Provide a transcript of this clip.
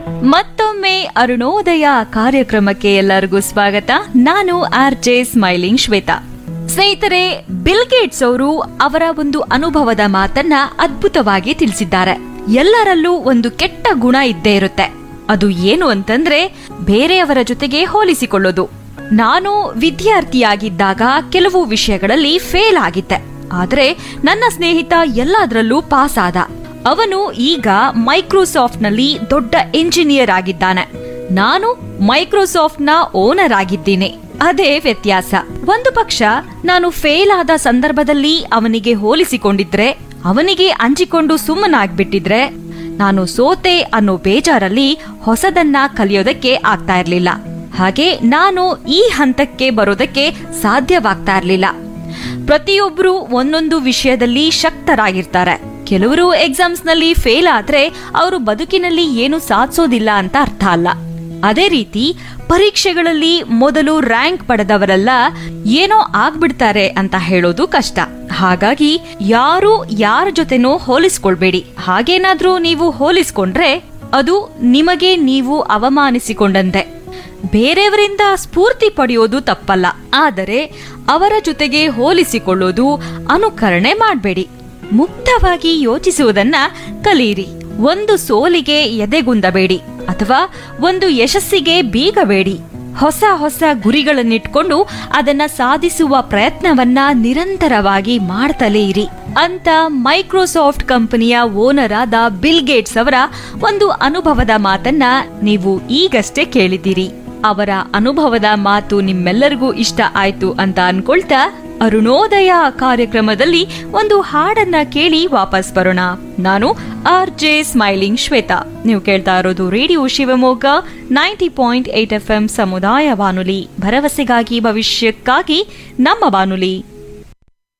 ಮತ್ತೊಮ್ಮೆ ಅರುಣೋದಯ ಕಾರ್ಯಕ್ರಮಕ್ಕೆ ಎಲ್ಲರಿಗೂ ಸ್ವಾಗತ ನಾನು ಆರ್ ಜೆ ಸ್ಮೈಲಿಂಗ್ ಶ್ವೇತಾ ಸ್ನೇಹಿತರೆ ಬಿಲ್ ಗೇಟ್ಸ್ ಅವರು ಅವರ ಒಂದು ಅನುಭವದ ಮಾತನ್ನ ಅದ್ಭುತವಾಗಿ ತಿಳಿಸಿದ್ದಾರೆ ಎಲ್ಲರಲ್ಲೂ ಒಂದು ಕೆಟ್ಟ ಗುಣ ಇದ್ದೇ ಇರುತ್ತೆ ಅದು ಏನು ಅಂತಂದ್ರೆ ಬೇರೆಯವರ ಜೊತೆಗೆ ಹೋಲಿಸಿಕೊಳ್ಳೋದು ನಾನು ವಿದ್ಯಾರ್ಥಿಯಾಗಿದ್ದಾಗ ಕೆಲವು ವಿಷಯಗಳಲ್ಲಿ ಫೇಲ್ ಆಗಿದ್ದೆ ಆದ್ರೆ ನನ್ನ ಸ್ನೇಹಿತ ಎಲ್ಲದರಲ್ಲೂ ಪಾಸ್ ಆದ ಅವನು ಈಗ ಮೈಕ್ರೋಸಾಫ್ಟ್ ನಲ್ಲಿ ದೊಡ್ಡ ಎಂಜಿನಿಯರ್ ಆಗಿದ್ದಾನೆ ನಾನು ಮೈಕ್ರೋಸಾಫ್ಟ್ ನ ಓನರ್ ಆಗಿದ್ದೀನಿ ಅದೇ ವ್ಯತ್ಯಾಸ ಒಂದು ಪಕ್ಷ ನಾನು ಫೇಲ್ ಆದ ಸಂದರ್ಭದಲ್ಲಿ ಅವನಿಗೆ ಹೋಲಿಸಿಕೊಂಡಿದ್ರೆ ಅವನಿಗೆ ಅಂಜಿಕೊಂಡು ಸುಮ್ಮನಾಗ್ಬಿಟ್ಟಿದ್ರೆ ನಾನು ಸೋತೆ ಅನ್ನೋ ಬೇಜಾರಲ್ಲಿ ಹೊಸದನ್ನ ಕಲಿಯೋದಕ್ಕೆ ಆಗ್ತಾ ಇರ್ಲಿಲ್ಲ ಹಾಗೆ ನಾನು ಈ ಹಂತಕ್ಕೆ ಬರೋದಕ್ಕೆ ಸಾಧ್ಯವಾಗ್ತಾ ಇರ್ಲಿಲ್ಲ ಪ್ರತಿಯೊಬ್ರು ಒಂದೊಂದು ವಿಷಯದಲ್ಲಿ ಶಕ್ತರಾಗಿರ್ತಾರೆ ಕೆಲವರು ಎಕ್ಸಾಮ್ಸ್ ನಲ್ಲಿ ಫೇಲ್ ಆದ್ರೆ ಅವರು ಬದುಕಿನಲ್ಲಿ ಏನು ಸಾಧಿಸೋದಿಲ್ಲ ಅಂತ ಅರ್ಥ ಅಲ್ಲ ಅದೇ ರೀತಿ ಪರೀಕ್ಷೆಗಳಲ್ಲಿ ಮೊದಲು ರ್ಯಾಂಕ್ ಪಡೆದವರೆಲ್ಲ ಏನೋ ಆಗ್ಬಿಡ್ತಾರೆ ಅಂತ ಹೇಳೋದು ಕಷ್ಟ ಹಾಗಾಗಿ ಯಾರು ಯಾರ ಜೊತೆನೂ ಹೋಲಿಸ್ಕೊಳ್ಬೇಡಿ ಹಾಗೇನಾದ್ರೂ ನೀವು ಹೋಲಿಸ್ಕೊಂಡ್ರೆ ಅದು ನಿಮಗೆ ನೀವು ಅವಮಾನಿಸಿಕೊಂಡಂತೆ ಬೇರೆಯವರಿಂದ ಸ್ಫೂರ್ತಿ ಪಡೆಯೋದು ತಪ್ಪಲ್ಲ ಆದರೆ ಅವರ ಜೊತೆಗೆ ಹೋಲಿಸಿಕೊಳ್ಳೋದು ಅನುಕರಣೆ ಮಾಡಬೇಡಿ ಮುಕ್ತವಾಗಿ ಯೋಚಿಸುವುದನ್ನ ಕಲಿಯಿರಿ ಒಂದು ಸೋಲಿಗೆ ಎದೆಗುಂದಬೇಡಿ ಅಥವಾ ಒಂದು ಯಶಸ್ಸಿಗೆ ಬೀಗಬೇಡಿ ಹೊಸ ಹೊಸ ಗುರಿಗಳನ್ನಿಟ್ಕೊಂಡು ಅದನ್ನ ಸಾಧಿಸುವ ಪ್ರಯತ್ನವನ್ನ ನಿರಂತರವಾಗಿ ಮಾಡ್ತಲೇ ಇರಿ ಅಂತ ಮೈಕ್ರೋಸಾಫ್ಟ್ ಕಂಪನಿಯ ಓನರ್ ಆದ ಬಿಲ್ ಗೇಟ್ಸ್ ಅವರ ಒಂದು ಅನುಭವದ ಮಾತನ್ನ ನೀವು ಈಗಷ್ಟೇ ಕೇಳಿದ್ದೀರಿ ಅವರ ಅನುಭವದ ಮಾತು ನಿಮ್ಮೆಲ್ಲರಿಗೂ ಇಷ್ಟ ಆಯ್ತು ಅಂತ ಅನ್ಕೊಳ್ತಾ ಅರುಣೋದಯ ಕಾರ್ಯಕ್ರಮದಲ್ಲಿ ಒಂದು ಹಾಡನ್ನ ಕೇಳಿ ವಾಪಸ್ ಬರೋಣ ನಾನು ಆರ್ ಜೆ ಸ್ಮೈಲಿಂಗ್ ಶ್ವೇತಾ ನೀವು ಕೇಳ್ತಾ ಇರೋದು radio Shivamogga ninety point eight F M ಸಮುದಾಯ ಬಾನುಲಿ ಭರವಸೆಗಾಗಿ ಭವಿಷ್ಯಕ್ಕಾಗಿ ನಮ್ಮ ಬಾನುಲಿ